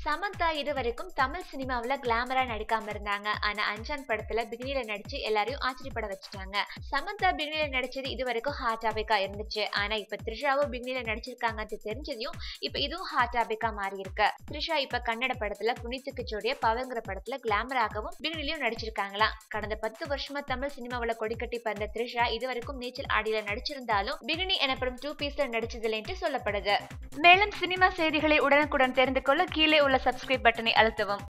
சமந்தா இது வரைக்கும் தமிழ் சினிமாவுல கிளாமரா நடிக்காம இருந்தாங்க ஆனா அஞ்சான் படத்துல பிகினில நடிச்சு எல்லாரையும் ஆச்சரியப்பட வச்சுட்டாங்க சமந்தா பிகினில நடிச்சது இது வரைக்கும் ஹார்ட் டாபிக்கா இருந்துச்சு ஆனா இப்ப த்ரிஷாவும் பிகினில நடிச்சிருக்காங்கன்னு தெரிஞ்சதையும் இப்ப இதுவும் ஹார்ட் டாபிக்கா மாறி இருக்கு த்ரிஷா இப்ப கன்னட படத்துல புனித்துக்கு ஜோடிய பவங்கிற படத்துல கிளாமராகவும் பிகினிலையும் நடிச்சிருக்காங்களாம் கடந்த பத்து வருஷமா தமிழ் சினிமாவுல கொடிக்கட்டி பறந்த த்ரிஷா இது வரைக்கும் நீச்சல் ஆடியில நடிச்சிருந்தாலும் பிகினி எனப்படும் டூ பீஸ்ல நடிச்சதில்லைன்ட்டு சொல்லப்படுது மேலும் சினிமா செய்திகளை உடனுக்குடன் தெரிந்து கொள்ள கீழே உள்ள சப்ஸ்கிரைப் பட்டனை அழுத்தவும்